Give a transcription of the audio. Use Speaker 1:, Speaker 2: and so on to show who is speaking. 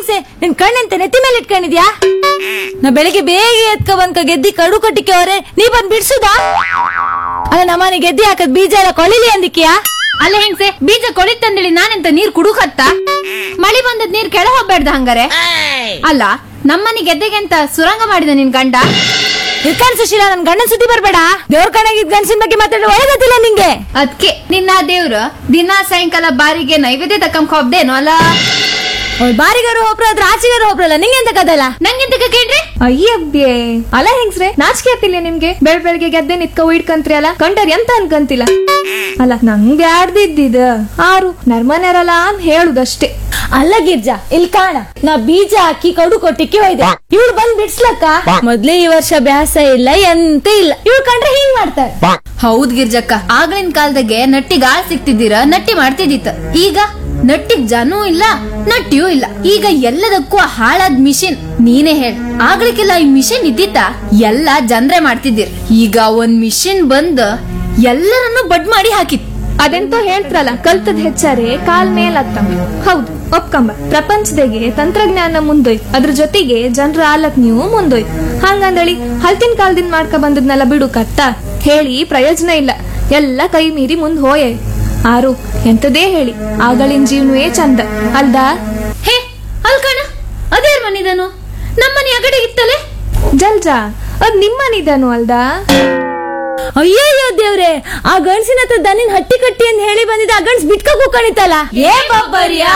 Speaker 1: ಹಿಂಗ್ಸೆ ನಿನ್ ಕಣ್ಣಂತೆ ನೆತ್ತಿ ಮೇಲೆ ಇಟ್ಕೊಂಡಿದ್ಯಾ ನಾ ಬೆಳಿಗ್ಗೆ ಬೇಗ ಎತ್ಕ ಬಂದ್ಕ ಗೆದ್ದಿ ಕಡು ಕಟ್ಟಿಕೆ ಅವ್ರೆ ನೀ ಬಂದ್ ಬಿಡ್ಸುದಾ ಅಲ್ಲ ನಮ್ಮನೆ ಗೆದ್ದಿ ಹಾಕದ್ ಬೀಜ ಎಲ್ಲ ಕೊಳಿಲಿ ಅಂದಿಕ್ಯಾ
Speaker 2: ಅಲ್ಲ ಹೆಂಗ್ಸೆ ಬೀಜ ಕೊಳಿತಂದೇಳಿ ನಾನೆಂತ ನೀರ್ ಕುಡುಕತ್ತ ಮಳಿ ಬಂದದ್ ನೀರ್ ಕೆಳ ಹೋಗ್ಬೇಡ್ದ ಹಂಗಾರೆ ಅಲ್ಲ ನಮ್ಮನೆ ಗೆದ್ದೆಗೆ ಅಂತ ಸುರಂಗ ಮಾಡಿದ ನಿನ್ ಗಂಡ
Speaker 1: ಇರ್ಕಾನ್ ಸುಶೀಲ ನನ್ ಗಂಡನ್ ಸುದ್ದಿ ಬರ್ಬೇಡ ದೇವ್ರ ಕಣಗಿದ್ ಗಂಡಸಿನ ಬಗ್ಗೆ ಮಾತಾಡೋ ಒಳಗತ್ತಿಲ್ಲ ನಿಂಗೆ
Speaker 2: ಅದ್ಕೆ ನಿನ್ನ ದೇವ್ರು ದಿನಾ ಸಾಯಂಕಾಲ ಬಾರಿಗೆ ನೈವೇದ್ಯ ತಕ್ಕಂಕ ಹೋಗ್ದೇನೋ ಅಲ್ಲ
Speaker 1: ಅವ್ಳ್ ಬಾರಿಗಾರು ಒಬ್ರು ಅದ್ರ ಆಚೆಗಾರು ಒಬ್ರಲ್ಲ ನಿಂಗೆ ಎಂತ ಕದಲ್ಲ
Speaker 2: ನಂಗೆಂತ ಕೇಳ್ರಿ
Speaker 3: ಅಯ್ಯಬ್ಯೆ ಅಲ್ಲ ಹೆಂಗ್ಸ್ರೆ ನಾಚಿಕೆ ಆಗ್ತಿಲ್ಲ ನಿಮ್ಗೆ ಬೆಳ್ ಬೆಳಗ್ಗೆ ಗೆದ್ದೆ ನಿತ್ಕ ಇಡ್ಕಂತ್ರಿ ಅಲ್ಲ ಕಂಡರ್ ಎಂತ ಅನ್ಕಂತಿಲ್ಲ ಅಲ್ಲ ನಂಗೆ ಆಡ್ದಿದ್ದಿದ ಆರು ನರ್ಮನೆರಲ್ಲ ಅಂತ ಹೇಳುದಷ್ಟೇ
Speaker 1: ಅಲ್ಲ ಗಿರ್ಜಾ ಇಲ್ಲಿ ಕಾಣ ನಾ ಬೀಜ ಹಾಕಿ ಕಡು ಕೊಟ್ಟಿಕ್ಕೆ ಹೋಯ್ದೆ ಇವ್ಳು ಬಂದ್ ಬಿಡ್ಸ್ಲಕ್ಕ ಮೊದ್ಲೇ ಈ ವರ್ಷ ಬ್ಯಾಸ ಇಲ್ಲ ಎಂತ ಇಲ್ಲ ಇವ್ಳು ಕಂಡ್ರೆ ಹಿಂಗ್ ಮಾಡ್ತಾರೆ
Speaker 2: ಹೌದ್ ಗಿರ್ಜಕ್ಕ ಆಗ್ಲಿನ ಕಾಲದಾಗೆ ನಟ್ಟಿಗ್ ಆಳ್ ಸಿಕ್ತಿದ್ದೀರ ನಟ್ಟಿ ಮಾಡ್ತಿದ್ದಿತ್ತ ಈಗ ನಟ್ಟಿಗ್ ಜನೂ ಇಲ್ಲ ನಟ್ಟಿಯೂ ಇಲ್ಲ ಈಗ ಎಲ್ಲದಕ್ಕೂ ಹಾಳಾದ್ ಮಿಷಿನ್ ನೀನೇ ಹೇಳ ಆಗ್ಲಿಕ್ಕೆಲ್ಲ ಈ ಮಿಷಿನ್ ಇದ್ದಿತ್ತ ಎಲ್ಲ ಜನ್ರೆ ಮಾಡ್ತಿದ್ದೀರ್ ಈಗ ಒಂದ್ ಮಿಷಿನ್ ಬಂದ್ ಎಲ್ಲರನ್ನು ಬಡ್ ಮಾಡಿ ಹಾಕಿತ್
Speaker 3: ಅದೆಂತೋ ಹೇಳ್ತಾರಲ್ಲ ಕಲ್ತದ್ ಹೆಚ್ಚಾರೆ ಕಾಲ್ ಮೇಲ್ ಹತ್ತಂಬ ಹೌದು ಒಪ್ಕಂಬ ಪ್ರಪಂಚದಾಗೆ ತಂತ್ರಜ್ಞಾನ ಮುಂದೋಯ್ತು ಅದ್ರ ಜೊತೆಗೆ ಜನರ ಆಲಕ್ ನೀವು ಮುಂದೋಯ್ತು ಹಂಗಂದಳಿ ಹಲ್ತಿನ ಕಾಲದಿಂದ ಮಾಡ್ಕ ಬಂದದ್ನೆಲ್ಲ ಬಿಡು ಕತ್ತ ಹೇಳಿ ಪ್ರಯೋಜನ ಇಲ್ಲ ಎಲ್ಲ ಕೈ ಮೀರಿ ಮುಂದ್ ಹೋಯೆ ಆರು ಎಂತದೇ ಹೇಳಿ ಆಗಳಿನ ಜೀವನವೇ ಚಂದ ಅಲ್ದಾ
Speaker 2: ಹೇ ಅಲ್ಕಣ ಅದೇರ್ ಮನಿದನು ನಮ್ಮನೆ ಅಗಡೆ ಇತ್ತಲೆ
Speaker 3: ಜಲ್ಜಾ ಅದ್ ನಿಮ್ಮನಿದನು ಅಲ್ದಾ
Speaker 1: ಅಯ್ಯಯ್ಯೋ ದೇವ್ರೆ ಆ ಗಂಡ್ಸಿನ ಹತ್ರ ದನಿನ್ ಹಟ್ಟಿ ಕಟ್ಟಿ ಅಂತ ಹೇಳಿ ಬಂದಿದ್ದ ಆ ಗಂಡ್ಸ್ ಬಿಟ್ಕ ಕೂಕಣಿತಲ್ಲ ಏ ಬಬ್ಬರಿಯಾ